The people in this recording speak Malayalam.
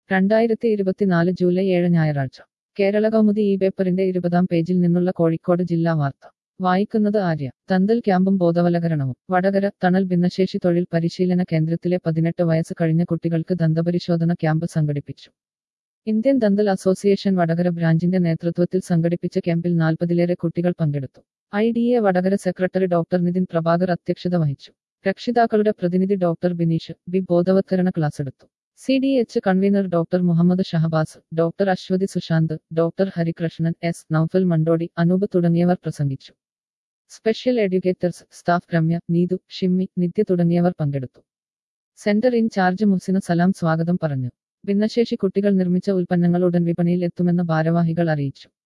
രണ്ടായിരത്തി ഇരുപത്തിനാല് ജൂലൈ ഏഴ് ഞായറാഴ്ച കേരള കൗമുദി ഈ പേപ്പറിന്റെ ഇരുപതാം പേജിൽ നിന്നുള്ള കോഴിക്കോട് ജില്ലാ വാർത്ത വായിക്കുന്നത് ആര്യ തന്തൽ ക്യാമ്പും ബോധവൽക്കരണവും വടകര തണൽ ഭിന്നശേഷി തൊഴിൽ പരിശീലന കേന്ദ്രത്തിലെ പതിനെട്ട് വയസ്സ് കഴിഞ്ഞ കുട്ടികൾക്ക് ദന്തപരിശോധന ക്യാമ്പ് സംഘടിപ്പിച്ചു ഇന്ത്യൻ ദന്തൽ അസോസിയേഷൻ വടകര ബ്രാഞ്ചിന്റെ നേതൃത്വത്തിൽ സംഘടിപ്പിച്ച ക്യാമ്പിൽ നാൽപ്പതിലേറെ കുട്ടികൾ പങ്കെടുത്തു I D A Vadakara secretary doctor Nithin Prabhakar അധ്യക്ഷത വഹിച്ചു രക്ഷിതാക്കളുടെ പ്രതിനിധി ഡോക്ടർ ബിനീഷ് ബി ബോധവത്കരണ ക്ലാസ് എടുത്തു C D H convener doctor Muhammad Shahbaz doctor Aswathy Sushanth doctor Harikrishnan S Noufal Mandodi Anoop തുടങ്ങിയവർ പ്രസംഗിച്ചു special educators staff Ramya Neethu Shimmy Nithya തുടങ്ങിയവർ പങ്കെടുത്തു സെന്റർ ഇൻചാർജ് മുസിന സലാം സ്വാഗതം പറഞ്ഞു ഭിന്നശേഷി കുട്ടികൾ നിർമ്മിച്ച ഉൽപ്പന്നങ്ങൾ ഉടൻ വിപണിയിൽ എത്തുമെന്ന് ഭാരവാഹികൾ അറിയിച്ചു